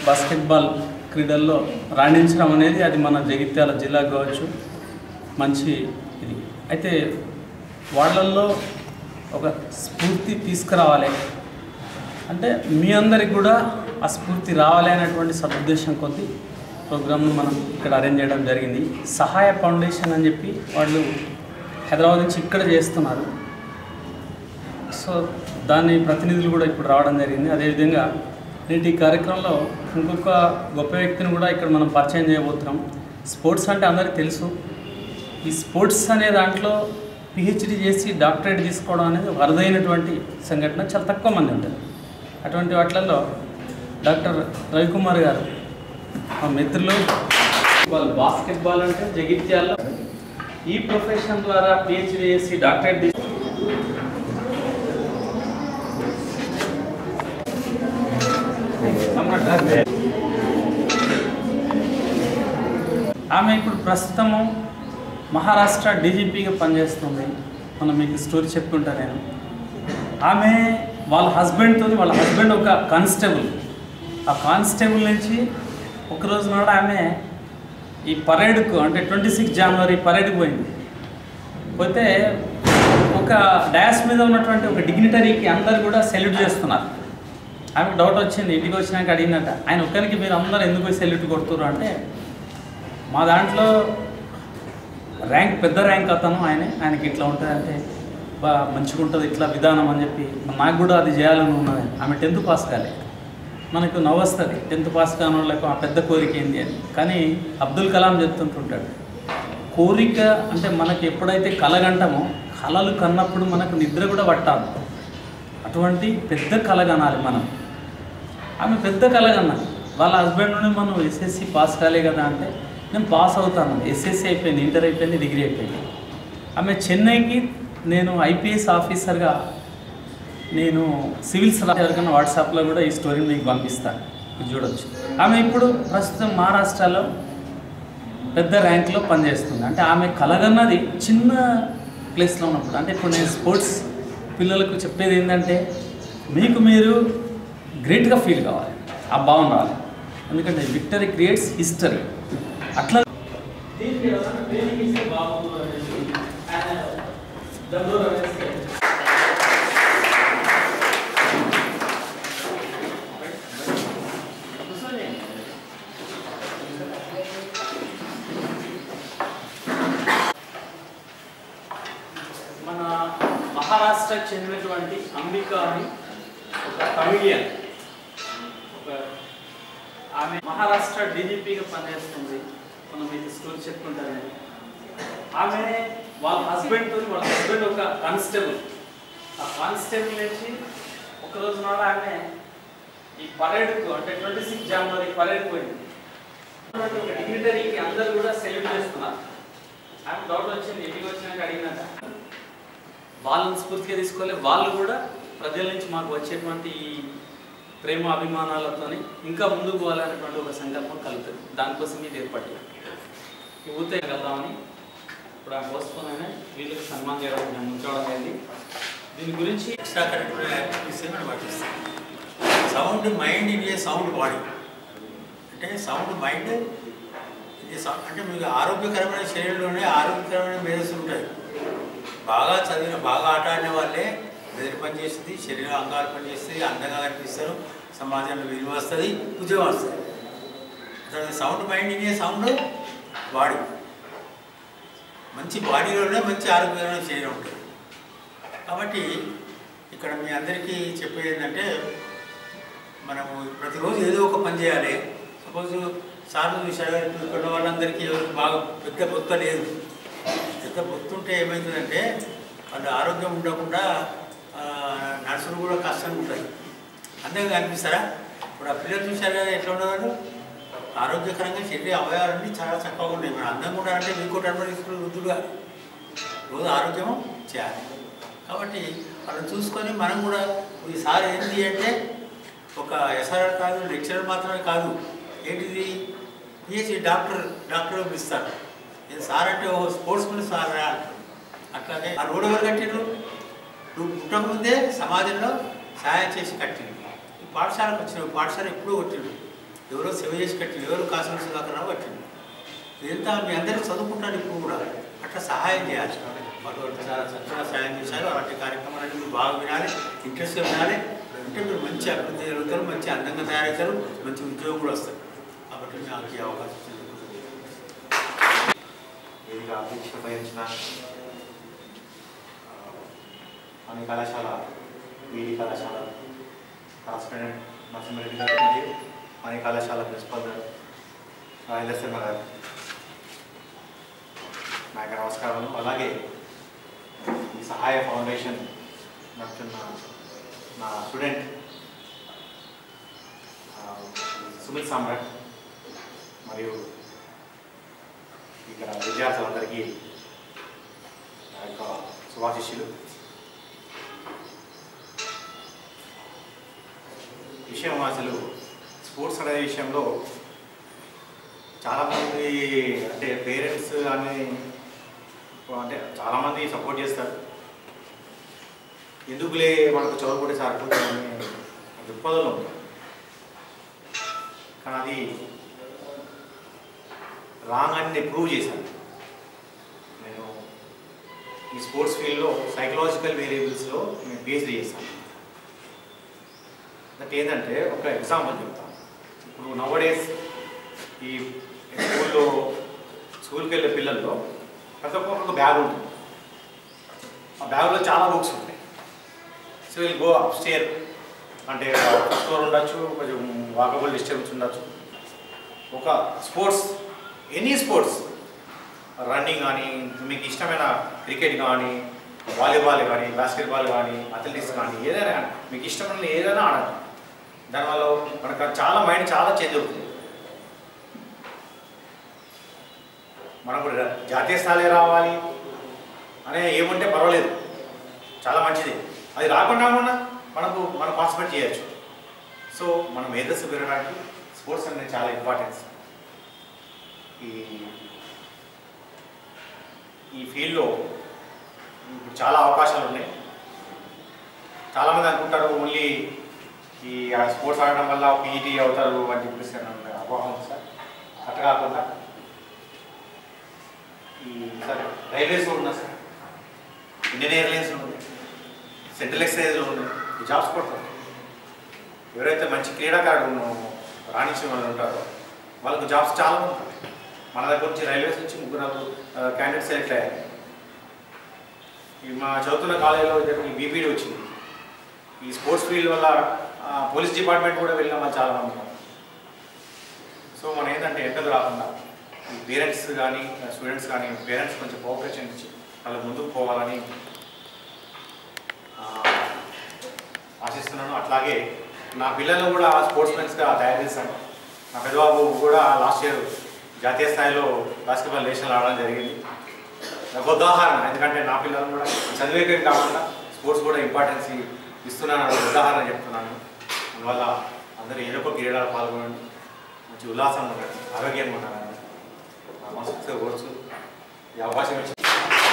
Basketball క్రీడల్లో రాణించడం అనేది అది మన జగిత్యాల జిల్లాకు కావచ్చు మంచి ఇది అయితే వాళ్ళల్లో ఒక స్ఫూర్తి తీసుకురావాలి అంటే మీ అందరికి కూడా ఆ స్ఫూర్తి రావాలి అనేటువంటి సదుద్దేశం కొద్ది ప్రోగ్రామ్ను మనం ఇక్కడ అరేంజ్ చేయడం జరిగింది సహాయ ఫౌండేషన్ అని చెప్పి వాళ్ళు హైదరాబాద్ నుంచి ఇక్కడ చేస్తున్నారు సో దాని ప్రతినిధులు కూడా ఇప్పుడు రావడం జరిగింది అదేవిధంగా నేటి ఈ కార్యక్రమంలో ఇంకొక గొప్ప వ్యక్తిని కూడా ఇక్కడ మనం పరిచయం చేయబోతున్నాం స్పోర్ట్స్ అంటే అందరికీ తెలుసు ఈ స్పోర్ట్స్ అనే దాంట్లో పిహెచ్డి చేసి డాక్టరేట్ తీసుకోవడం అనేది ఒక అరుదైనటువంటి సంఘటన చాలా తక్కువ మంది ఉంటారు అటువంటి వాటిలలో డాక్టర్ రవికుమార్ గారు మా మిత్రులు వాళ్ళు బాస్కెట్బాల్ అంటే జగిత్యాల్లో ఈ ప్రొఫెషన్ ద్వారా పిహెచ్డి చేసి డాక్టరేట్ తీసు ఆమె ఇప్పుడు ప్రస్తుతము మహారాష్ట్ర డీజీపీగా పనిచేస్తుంది మనం మీకు స్టోరీ చెప్పుకుంటా నేను ఆమె వాళ్ళ హస్బెండ్తో వాళ్ళ హస్బెండ్ ఒక కానిస్టేబుల్ ఆ కానిస్టేబుల్ నుంచి ఒకరోజు నాడు ఆమె ఈ పరేడ్కు అంటే ట్వంటీ సిక్స్ జనవరి పరేడ్కి పోయింది పోతే ఒక డాష్ మీద ఉన్నటువంటి ఒక డిగ్నిటరీకి అందరు కూడా సెల్యూట్ చేస్తున్నారు ఆమెకు డౌట్ వచ్చింది ఇంటికి వచ్చినాక అడిగినట్ట ఆయన ఒక్కరికి మీరు అందరూ ఎందుకు పోయి సెల్యూట్ కొడుతున్నారు అంటే మా దాంట్లో ర్యాంక్ పెద్ద ర్యాంక్ అతను ఆయన ఆయనకి ఇట్లా ఉంటుంది అంటే బా మంచిగా ఉంటుంది ఇట్లా విధానం అని చెప్పి నాకు కూడా అది చేయాలని ఉన్నది ఆమె టెన్త్ పాస్ కాలే మనకు నవ్వస్తుంది టెన్త్ పాస్ కాని వాళ్ళకు ఆ పెద్ద కోరిక ఏంది అని కానీ అబ్దుల్ కలాం చెప్తుంటుంటాడు కోరిక అంటే మనకి ఎప్పుడైతే కలగంటామో కలలు కన్నప్పుడు మనకు నిద్ర కూడా పట్టాలి అటువంటి పెద్ద కళ కనాలి మనం ఆమె పెద్ద కళ కన్నది వాళ్ళ హస్బెండ్ నుండి మనం ఎస్ఎస్సి పాస్ కాలే కదా అంటే నేను పాస్ అవుతాను ఎస్ఎస్సి అయిపోయింది ఇంటర్ అయిపోయింది డిగ్రీ అయిపోయింది ఆమె చెన్నైకి నేను ఐపీఎస్ ఆఫీసర్గా నేను సివిల్ సలహా కన్నా వాట్సాప్లో కూడా ఈ స్టోరీని మీకు పంపిస్తాను మీరు చూడొచ్చు ఆమె ఇప్పుడు ప్రస్తుతం మహారాష్ట్రలో పెద్ద ర్యాంక్లో పనిచేస్తుంది అంటే ఆమె కలగన్నది చిన్న ప్లేస్లో ఉన్నప్పుడు అంటే ఇప్పుడు నేను స్పోర్ట్స్ పిల్లలకు చెప్పేది ఏంటంటే మీకు మీరు గ్రేట్గా ఫీల్ కావాలి ఆ భావన రావాలి ఎందుకంటే విక్టరీ క్రియేట్స్ హిస్టరీ అట్లా దీనికి ఏదైనా ట్రైనింగ్ ఇస్తే బాగుంటుంది అనేసి ఆయన దండోర వేస్తే మన మహారాష్ట్రకు చెందినటువంటి అంబిక అని ఒక తమిళియన్ ఒక ఆమె మహారాష్ట్ర డీజీపీగా పనిచేస్తుంది మనం మీకు స్టోరీ చెప్పుకుంటారని ఆమె వాళ్ళ హస్బెండ్తో వాళ్ళ హస్బెండ్ ఒక కానిస్టేబుల్ ఆ కానిస్టేబుల్ నుంచి ఒకరోజు నాడు ఆమె ఈ పరేడ్కు అంటే ట్వంటీ సిక్స్ జనవరి పరేడ్ పోయింది ఉన్నటువంటి ఒక డిగ్నిటరీకి అందరూ కూడా సెల్యూట్ చేస్తున్నారు ఆమె డౌట్ వచ్చింది ఇంటికి వచ్చినాక అడిగినాక వాళ్ళని స్ఫూర్తిగా తీసుకోవాలి వాళ్ళు కూడా ప్రజల నుంచి మాకు వచ్చేటువంటి ఈ ప్రేమ అభిమానాలతోని ఇంకా ముందుకు పోవాలనేటువంటి ఒక సంకల్పం కలుగుతుంది దానికోసం ఇది ఏర్పాటు ఈ ఊతే వెళ్దామని ఇప్పుడు ఆ పోస్ట్పోన్ అయినా వీళ్ళకి సన్మానం చేయడం నేను ఉంచడం అయింది దీని గురించి ఎక్స్ట్రా కరిక్యులర్ యాక్టివిటీస్ మనం పట్టిస్తాం సౌండ్ మైండ్ ఇది సౌండ్ బాడీ అంటే సౌండ్ మైండ్ ఇది సౌండ్ అంటే మీకు ఆరోగ్యకరమైన శరీరంలోనే ఆరోగ్యకరమైన మేధస్సులు ఉంటాయి బాగా చదివిన బాగా ఆట ఆడిన వాళ్ళే మెదడు పని చేస్తుంది శరీర అంగాలు పనిచేస్తుంది అందంగా కనిపిస్తారు సమాజంలో విలువ వస్తుంది ఉద్యోగం వస్తుంది అసలు సౌండ్ మైండ్ ఇదే సౌండ్ బాడీ మంచి బాడీలోనే మంచి ఆరోగ్యకరమైన శరీరం ఉంటుంది కాబట్టి ఇక్కడ మీ అందరికీ చెప్పేది ఏంటంటే మనము ప్రతిరోజు ఏదో ఒక పని చేయాలి సపోజ్ సార్లు చూసారు ఇక్కడ ఉన్న వాళ్ళందరికీ ఎవరికి బాగా పెద్ద బొత్త లేదు పెద్ద బొత్తు ఉంటే ఏమవుతుందంటే వాళ్ళు ఆరోగ్యం ఉండకుండా ఆ, నర్సులు కూడా కష్టంగా ఉంటాయి అందంగా కనిపిస్తారా ఇప్పుడు ఆ పిల్లలు చూశారు కదా ఎట్లా ఉన్నవాళ్ళు ఆరోగ్యకరంగా శరీర అవయవాలన్నీ చాలా చక్కగా ఉన్నాయి మనం అందంగా ఉండాలంటే మీకు టర్మరిస్టులు వృద్ధులుగా రోజు ఆరోగ్యం చేయాలి కాబట్టి వాళ్ళని చూసుకొని మనం కూడా ఈసారి ఏంటి అంటే ఒక ఎస్ఆర్ఆర్ కాదు లెక్చరర్ మాత్రమే కాదు ఏంటిది పిహెచ్డి డాక్టర్ డాక్టర్ పిలుస్తారు నేను సార్ అంటే ఓ స్పోర్ట్స్ మెన్ సార్ రా అంటారు. అట్లాగే ఆ రోడ్ ఎవరు కట్టిండ్రు నువ్వు పుట్టకముందే సమాజంలో సహాయం చేసి కట్టిండు ఈ పాఠశాలకు వచ్చిన పాఠశాల ఎప్పుడూ కొట్టిండు ఎవరో సేవ చేసి కట్టింది ఎవరు కాన్స్టిట్యూన్సీ కాకుండా కట్టింది ఇదంతా మీ అందరికీ చదువుకుంటారు ఇప్పుడు కూడా అట్లా సహాయం చేయాలి వాళ్ళు చాలా చక్కగా సహాయం చేశారు అలాంటి కార్యక్రమాలన్నీ మీరు బాగా వినాలి ఇంట్రెస్ట్గా వినాలి అంటే మీరు మంచి అభివృద్ధి జరుగుతారు మంచి అందంగా తయారవుతారు మంచి ఉద్యోగం కూడా వస్తారు కాబట్టి నాకు ఈ అవకాశం ఇచ్చినందుకు వేదిక అధ్యక్షత వహించిన మన కళాశాల వీడి కళాశాల కరస్పాండెంట్ నరసింహారెడ్డి గారు మరియు మన కళాశాల ప్రిన్సిపల్ గారు రాజేంద్ర శర్మ గారు నా యొక్క నమస్కారాలు అలాగే ఈ సహాయ ఫౌండేషన్ నడుపుతున్న నా స్టూడెంట్ ఆ, సుమిత్ సామ్రాట్ మరియు ఇక్కడ విద్యార్థులందరికీ నా యొక్క శుభాశిష్యులు విషయం అసలు స్పోర్ట్స్ అనే విషయంలో చాలామంది అంటే పేరెంట్స్ అని అంటే చాలామంది సపోర్ట్ చేస్తారు ఎందుకులే మనకు చదువుకుంటే సరిపోతుందని దృక్పథంలో ఉంది కానీ అది రాంగ్ అని నేను ప్రూవ్ చేశాను నేను ఈ స్పోర్ట్స్ ఫీల్డ్లో సైకలాజికల్ వేరియబుల్స్లో నేను పిహెచ్డీ చేశాను దట్ ఏంటంటే ఒక ఎగ్జాంపుల్ చెప్తాను ఇప్పుడు నవడేస్ ఈ స్కూల్లో స్కూల్కి వెళ్ళే పిల్లల్లో ప్రతి ఒక్కరికి ఒక బ్యాగ్ ఉంటుంది ఆ బ్యాగ్లో చాలా బుక్స్ ఉంటాయి so will go up stair అంటే ఫస్ట్ ఫ్లోర్ ఉండొచ్చు కొంచెం వాకబుల్ డిస్టెన్స్ ఉండొచ్చు ఒక స్పోర్ట్స్ ఎనీ స్పోర్ట్స్ రన్నింగ్ కానీ మీకు ఇష్టమైన క్రికెట్ కానీ వాలీబాల్ కానీ బాస్కెట్బాల్ కానీ అథ్లెటిక్స్ కానీ ఏదైనా కానీ మీకు ఇష్టమైన ఏదైనా ఆడండి దానివల్ల మనకు చాలా మైండ్ చాలా చేంజ్ అవుతుంది మనకు ర- జాతీయ స్థాయి రావాలి అనే ఏముంటే పర్వాలేదు చాలా మంచిది అది రాకుండా కూడా మనకు మనం పార్టిసిపేట్ చేయొచ్చు సో మన మేధస్సు పెరగడానికి స్పోర్ట్స్ అనేది చాలా ఇంపార్టెన్స్ ఈ ఈ ఫీల్డ్లో ఇప్పుడు చాలా అవకాశాలు ఉన్నాయి చాలామంది అనుకుంటారు ఓన్లీ ఈ ఆ స్పోర్ట్స్ ఆడడం వల్ల పీఈటీ అవుతారు అని చెప్పేసి అని అపోహం ఉంది సార్ అట్లా కాకుండా ఈ సార్ రైల్వేస్లో ఉన్నా సార్ ఇండియన్ ఎయిర్లైన్స్లో ఉంది సెంట్రల్ ఎక్సైజ్లో ఉంది ఈ జాబ్స్ కొడతారు ఎవరైతే మంచి క్రీడాకారుడు రాణించిన వాళ్ళు ఉంటారో వాళ్ళకు జాబ్స్ చాలా ఉంటాయి మన దగ్గర నుంచి రైల్వేస్ నుంచి ముగ్గురు నలుగురు క్యాండిడేట్స్ సెలెక్ట్ అయ్యారు ఈ మా చదువుతున్న కాలేజీలో ఇద్దరికి బీపీడీ వచ్చింది ఈ స్పోర్ట్స్ ఫీల్డ్ వల్ల ఆ, పోలీస్ డిపార్ట్మెంట్ కూడా వెళ్ళిన వాళ్ళు చాలా మంది ఉన్నారు సో మనం ఏంటంటే ఎంటలు రాకుండా ఈ పేరెంట్స్ కానీ స్టూడెంట్స్ కానీ పేరెంట్స్ కొంచెం కోఆపరేషన్ ఇచ్చి వాళ్ళు ముందుకు పోవాలని ఆ, ఆశిస్తున్నాను అట్లాగే నా పిల్లలు కూడా స్పోర్ట్స్ మెన్స్గా తయారు చేశాను నా పెద్దబాబు కూడా లాస్ట్ ఇయర్ జాతీయ స్థాయిలో బాస్కెట్బాల్ నేషనల్ ఆడడం జరిగింది ఒక ఉదాహరణ ఎందుకంటే నా పిల్లలు కూడా చదివేకే కాకుండా స్పోర్ట్స్ కూడా ఇంపార్టెన్స్ ఇస్తున్నాను అనే ఉదాహరణ చెప్తున్నాను అందువల్ల అందరూ ఏదో ఒక క్రీడలు పాల్గొనండి మంచి ఉల్లాసంగా ఉండండి ఆరోగ్యంగా ఉండాలని నా మనసుతో కోరుచు ఈ అవకాశం ఇచ్చి